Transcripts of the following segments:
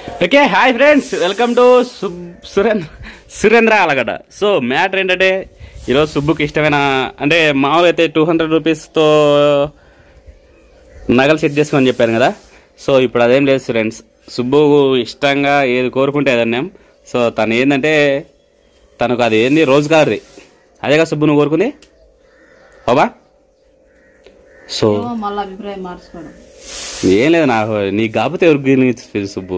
Okay hi friends welcome to Surendra Surendra Allagadda so matter ఏంటంటే ఈరోజు సుబ్బుకి ఇష్టమైన అంటే మామూలు అయితే టూ హండ్రెడ్ రూపీస్తో నగలు సెట్ చేసుకోమని చెప్పాను కదా సో ఇప్పుడు అదేం లేదు ఫ్రెండ్స్ సుబ్బు ఇష్టంగా ఏది కోరుకుంటే అదన్నాం సో తను ఏంటంటే తనకు అది ఏంది రోజుగారిది అదేగా సుబ్బు నువ్వు కోరుకుంది బాబా సో ఏమో మళ్ళీ అభిప్రాయం మార్చుకోవడం ఏం లేదు నాకు నీకు కాకపోతే ఎవరికి గురించి సుబ్బు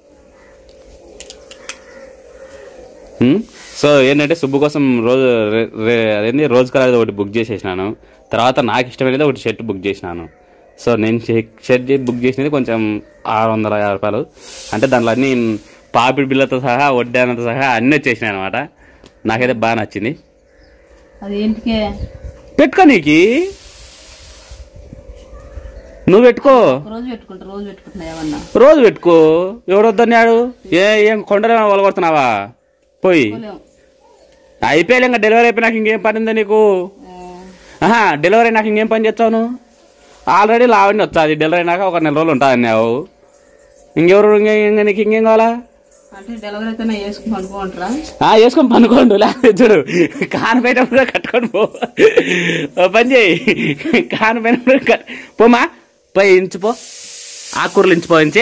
హ్మ్? సో ఏంటంటే సుబ్బు కోసం రోజు రే- రే- అదేంటి రోజు కలర్ ఒకటి బుక్ చేసేసినాను తర్వాత నాకు ఇష్టమైనది ఒకటి షర్ట్ బుక్ చేసినాను సో నేను షె- షర్ట్ బుక్ చేసినది కొంచెం ఆరు వందల యాభై రూపాయలు అంటే దాంట్లో అన్ని పాపిడి బిల్లతో సహా వడ్డానంతో సహా అన్నీ వచ్చేసినాయి అనమాట నాకైతే బాగా నచ్చింది అది ఏంటికే పెట్టుకో నీకి నువ్వు పెట్టుకో ఒక రోజు పెట్టుకుంటా రోజు పెట్టుకుంటున్నా ఏమన్నా రోజు పెట్టుకో ఎవడొద్దన్నాడు ఏ ఏం కొండలో వలగొడుతున్నావా పోయి పోలేం. అయిపోయలే ఇంకా డెలివరీ అయిపోయి ఇంకేం పని ఉందా నీకు ఆ, ఆహా డెలివరీ నాకు ఇంకేం పని చేస్తావు నువ్వు ఆల్రెడీ లావణ్య వచ్చాది డెలివరీ అయినాక ఒక నెల రోజులు ఉంటుంది అన్నావు ఇంకెవరు ఇంకే ఇంకా నీకు ఇంకేం కావాలా అంటే డెలివరీ అయితేనే వేసుకుని అనుకుంటారా ఆ, వేసుకొని పనుకోండు లేకపోతే చూడు కాను పైన కూడా కట్టుకొని పో ఓ పని చేయి కాను పైన కూడా కట్ పోమా పోయి ఇంచిపో ఆకుకూరలు ఇంచిపో ఇంచి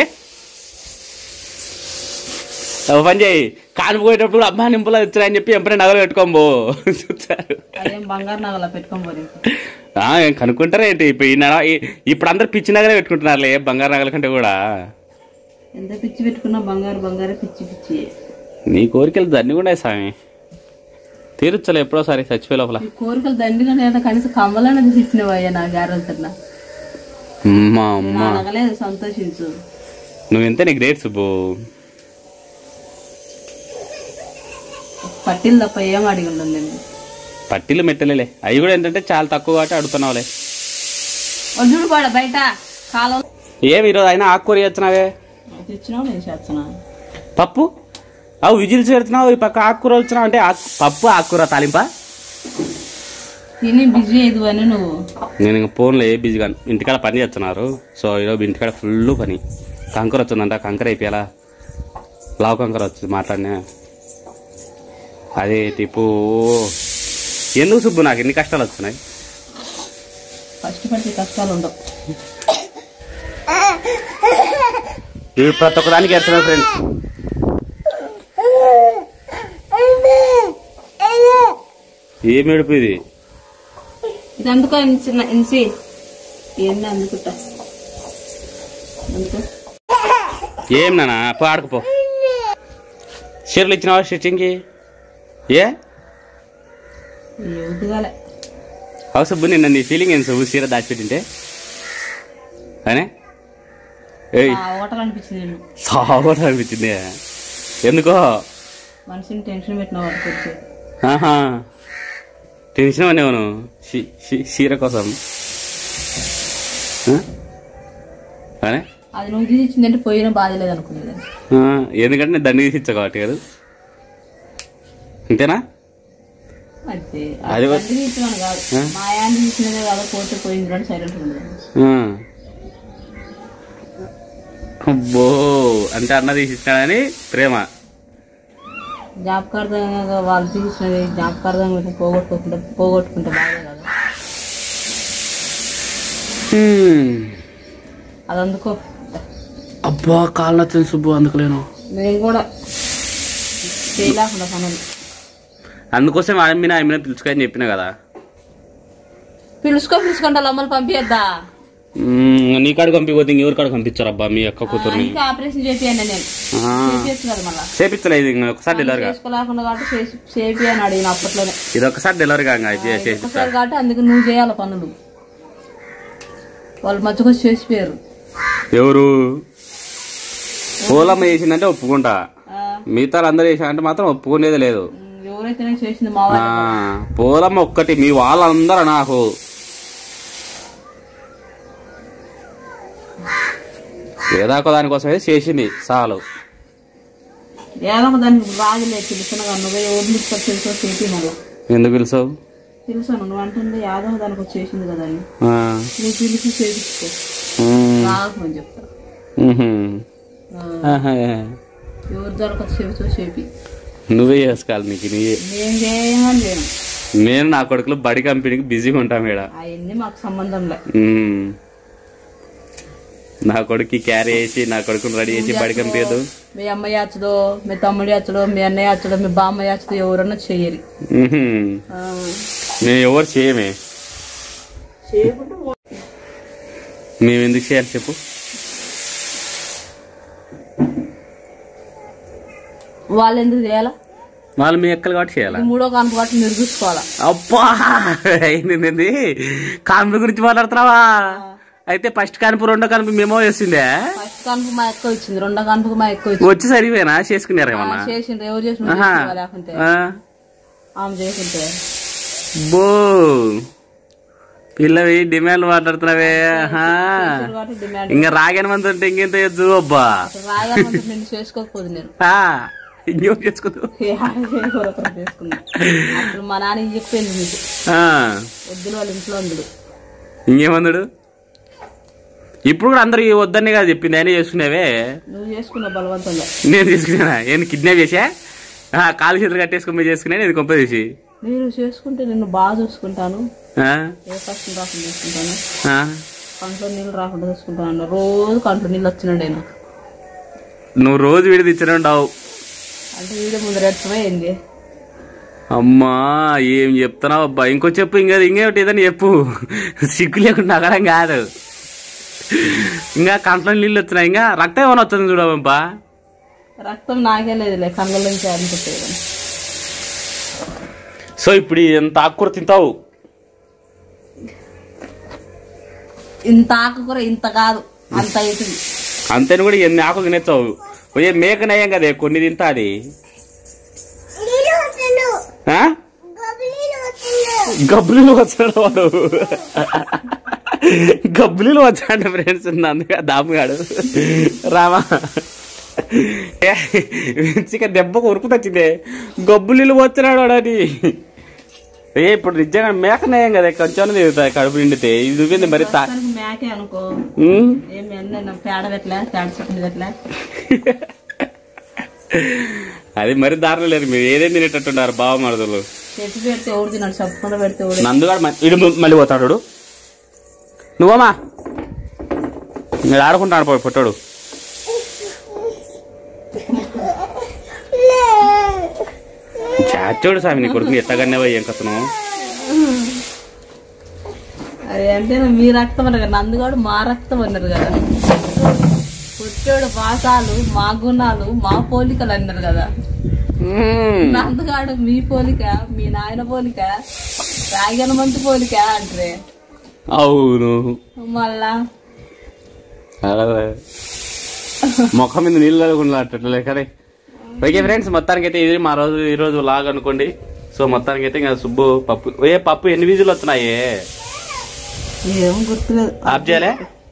ఓ పని చేయి కాను పోయేటప్పుడు అమ్మా నింపులో వచ్చారని చెప్పి ఎప్పుడైనా నగలు పెట్టుకోం పో చూస్తారు అదేం బంగారు నగల పెట్టుకొని పోనీ ఆ, ఏం కనుక్కుంటారా ఏంటి ఇప్పుడు ఈ నగ- ఈ- ఇప్పుడు అందరు పిచ్చి నగలే పెట్టుకుంటున్నారులే బంగారు నగల కంటే కూడా ఎంత పిచ్చి పెట్టుకున్నా బంగారు బంగారే పిచ్చి పిచ్చి నీ కోరికలు దాన్ని కూడా స్వామి తీర్చలే ఎప్పుడోసారి చచ్చిపోయే లోపల ఈ కోరికలు దండిగా లేదా కనీసం కమ్మలనే ఇచ్చినవయ్యా నా గారెళ్తున్నా అమ్మా నా అమ్మా నగలే సంతోషించు నువ్వు ఎంత నీ గ్రేట్ సుబ్బు పట్టిలు తప్ప ఏం అడిగి ఉండదు నేను పట్టీలు మెట్టలేలే అవి కూడా ఏంటంటే చాలా తక్కువ కాబట్టి అడుగుతున్నావులే వడ్డుడు పాడ బయట కాలం ఏమి ఈరోజు అయినా ఆకుకూర చేస్తున్నావే తెచ్చినావు నేను చేస్తున్నా పప్పు అవు విజిల్స్ పెడుతున్నావు ఈ పక్క ఆకుకూర వచ్చినావు అంటే ఆకు- పప్పు ఆకుకూర తాలింపా తిని బిజీ అయ్యి అని నువ్వు నేను ఇంక ఫోన్లో ఏ బిజీగా ఇంటికాడ పని చేస్తున్నారు సో ఈరోజు ఇంటికాడ ఫుల్ పని కంకర వచ్చిందంట కంకర అయిపోయాలా లావు కంకర వచ్చింది మాట్లాడినా అదే టిప్పు ఎందుకు సుబ్బు నాకు ఎన్ని కష్టాలు వస్తున్నాయి కష్టపడితే కష్టాలు ఉండవు ఇవి ప్రతి ఒక్కదానికి ఎడుతున్నాయి ఫ్రెండ్స్ ఏం ఏడుపు ఇది ఇది అందుకో చిన్న ఇన్సి ఇవన్నీ అందుకుంటా అందుకో ఏం నానా పో ఆడుకుపో చీరలు ఇచ్చినావా స్టిచ్చింగ్కి ఏ ఉద్దుగాలే అవు సుబ్బు నిన్న నీ ఫీలింగ్ ఏంటి సుబ్బు చీర దాచిపెట్టింటే అనే ఏయ్ ఓటలు అనిపించింది నేను సాగోట అనిపించింది ఎందుకో మనిషిని టెన్షన్ పెట్టిన వాడు కొంచెం ఆహా టెన్షన్ అనేవాను చీర కోసం ఆ? అనే అది నువ్వు తీసి ఇచ్చిందంటే పోయిన బాధ లేదు అనుకునేది ఆ, ఎందుకంటే నేను దండి తీసి ఇచ్చా కాబట్టి కదా అంతేనా అయితే అది వా- అది ఇచ్చినాను కాదు మా ఆయన తీసినదే కాదు పోతే పోయింది కూడా సైలెంట్ ఉంది ఆ. అబ్బో అంటే అన్న తీసి ఇచ్చినాడని ప్రేమ జ్ఞాపకార్థంగా వాళ్ళు తీసినది జ్ఞాపకార్థంగా పోగొట్టుకుంటే పోగొట్టుకుంటే బాధే కదా హ్మ్. అది అందుకో అబ్బా కాళ్ళు నచ్చింది సుబ్బు అందుకోలేను నేను కూడా చేయలేకుండా పనులు అందుకోసం ఆమె ఆమె పిలుచుకొని చెప్పిన కదా పిలుచుకో పిలుచుకుంటా అమ్మలు పంపియద్దా మ్మ్, నీ కాడికి పంపిపోతే ఇంకెవరి కాడికి పంపించారు అబ్బా మీ అక్క కూతుర్ని ఇంకా ఆపరేషన్ చేపియండి నేను ఆ, చేపియచ్చు కదా మళ్ళా చేపించలేదు ఇంక ఒకసారి డెలివరీగా చేసుకోలేకుండా కాబట్టి చేసి చేపి అని అడిగిన అప్పట్లోనే ఇది ఒకసారి డెలివరీగా ఇంకా అయిపోయి చేపిస్తా ఒకసారి కాబట్టి అందుకు నువ్వు చేయాలి పనులు వాళ్ళు మధ్యకు వచ్చి చేసిపోయారు ఎవరు పూలమ్మ చేసిందంటే ఒప్పుకుంటా ఆ, మిగతా అందరూ చేసారంటే మాత్రం ఒప్పుకునేది లేదు ఎవరైతేనే చేసింది మా ఆ, వాళ్ళు పూలమ్మ ఒక్కటి మీ వాళ్ళందరూ నాకు ఏదో ఒక దానికోసం అయితే చేసింది చాలు ఏదో ఒక దానికి రాజులే పిలుచునగా నువ్వు ఎవరు తీసుకొని తెలుసో చేపి మళ్ళా ఎందుకు పిలుసావు తెలుసాను నువ్వు అంటుంది యాదవ్ దానికి వచ్చి చేసింది కదా అని ఆ, నువ్వు పిలిచి చేపించుకో మ్మ్, రాకు అని చెప్తా మ్హూ. ఆహా. ఎవరు దొరకదు చెబుతూ చెప్పి నువ్వే చేసుకోవాలి నీకు నీవే నేను చేయమని చేయను నేను నా కొడుకులు బడి కంపెనీకి బిజీగా ఉంటాం ఇక్కడ అవన్నీ మాకు సంబంధం లే మ్మ్. నా కొడుకు క్యారీ చేసి నా కొడుకుని రెడీ చేసి బడి కంపించదు మీ అమ్మాయి వచ్చదో మీ తమ్ముడి వచ్చడో మీ అన్నయ్య వచ్చడో మీ బామ్మ వచ్చడో ఎవరన్నా చెయ్యరు ఆ, మేము ఎవరు చేయమే చేయకుండా మేము ఎందుకు చేయాలి చెప్పు వాళ్ళు ఎందుకు చేయాలా వాళ్ళు మీ ఎక్కలు కాబట్టి చేయాలా ఈ మూడో కానుక బట్టి మీరు చూసుకోవాలా అబ్బా ఏంది కాన్పు గురించి మాట్లాడుతున్నావా అయితే ఫస్ట్ కాన్పు రెండో కాన్పు మేమో వేసిందే ఫస్ట్ కానుక మా ఎక్కువ ఇచ్చింది రెండో కానుక మా ఎక్కువ ఇచ్చింది వచ్చి సరిపోయినా చేసుకున్నారు ఆ, ఏమన్నా చేసిండ్రు ఎవరు చేసిన ఆహా. లేకుంటే ఆ. ఆమె చేసింటే బో పిల్లవి డిమాండ్ మాట్లాడుతున్నావే ఆహా. చేసిండ్రు కాబట్టి డిమాండ్ ఇంకా రాగానే మంది ఉంటే ఇంకెంత ఎద్దు అబ్బా రాగా నేను చేసుకోకపోదు నేను ఆ, ఇంకేం చేసుకోదు ఒకరు చేసుకున్నా అసలు మా నాన్న చెప్పిపోయింది మీకు ఆ, వద్దులు వాళ్ళ ఇంట్లో ఉందుడు ఇంకేమన్నాడు ఇప్పుడు కూడా అందరు వద్దనే కదా చెప్పింది ఆయన చేసుకునేవే నువ్వు చేసుకున్నావు బలవంతంగా నేను చేసుకున్నానా నేను కిడ్నాప్ చేసా ఆ, కాలు చేతులు కట్టేసుకుని పోయి చేసుకున్నాను ఇది కొంప చేసి నేను చేసుకుంటే నిన్ను బాగా చూసుకుంటాను ఆ, ఏ కష్టం రాకుండా చూసుకుంటాను ఆ. కంట్లో నీళ్ళు రాకుండా చూసుకుంటాను రోజు కంట్లో నీళ్ళు వచ్చినండి నాకు నువ్వు రోజు విడిది ఇచ్చిన ఉండవు అంటే వీడియో ముందర ఎడిచిపోయింది అమ్మా ఏం చెప్తున్నావు అబ్బా ఇంకో చెప్పు ఇంకా ఇంకేమిటి ఏదని చెప్పు సిగ్గు లేకుండా అక్కడ కాదు ఇంకా కంట్లో నీళ్ళు వచ్చినాయి ఇంకా రక్తం ఏమైనా వచ్చింది చూడమ్మా రక్తం నాకే లేదులే కళ్ళ నుంచి అనిపించేది సో ఇప్పుడు ఎంత ఆకుకూర తింటావు ఇంత ఆకుకూర ఇంత కాదు అంత అవుతుంది అంతేని కూడా ఎన్ని ఆకులు తినేస్తావు ఏ మేక నయం కదా కొన్ని తింటా అది ఆ? గబ్బులీలు వచ్చాడు వాడు గబ్బులీలు వచ్చాడు ఫ్రెండ్స్ అందుకే దాముగాడు రామా ఏ, మంచిగా దెబ్బకు ఉరుకు వచ్చిందే గబ్బులీలు వచ్చినాడు వాడు అని ఏ ఇప్పుడు నిజంగా మేక నయం కదా కొంచెం తిరుగుతాయి కడుపు నిండితే ఇది నువ్వేంది మరి తా దానికి మేకే అనుకో ఉమ్? ఏమి అన్న పేడ పెట్టలే పేడ చెట్టు పెట్టలే అది మరి దారులు లేదు మీరు ఏదేం తినేటట్టున్నారు బావ మరదలు చెట్టు పెడితే ఎవరు తిన్నాడు చెప్పకుండా పెడితే ఎవరు నందుగాడు మ- ఇడు ము- మళ్ళీ పోతాడు వాడు. నువ్వమ్మా నేను ఆడుకుంటాను పోయి పుట్టాడు చాచోడు స్వామి నీ కొడుకు ఎత్తగానే పోయి ఏం కథను అది అంటే మీ రక్తం అన్నారు కదా నందుగాడు మా రక్తం అన్నారు కదా పుట్టోడు పాసాలు మా గుణాలు మా పోలికలు అన్నారు కదా నందుగాడు మీ పోలిక మీ నాయన పోలిక రాయగనమంతి పోలిక అంటే అవును మళ్ళా అలాగే. ముఖం మీద నీళ్ళు తగలకుండా అట్లే కానీ ఓకే ఫ్రెండ్స్ మొత్తానికి అయితే ఇది మా రోజు ఈ రోజు లాగ్ అనుకోండి సో మొత్తానికి అయితే ఇంకా సుబ్బు పప్పు ఏ పప్పు ఎన్ని విజులు వస్తున్నాయి ఏం గుర్తులేదు ఆఫ్ చేయాలి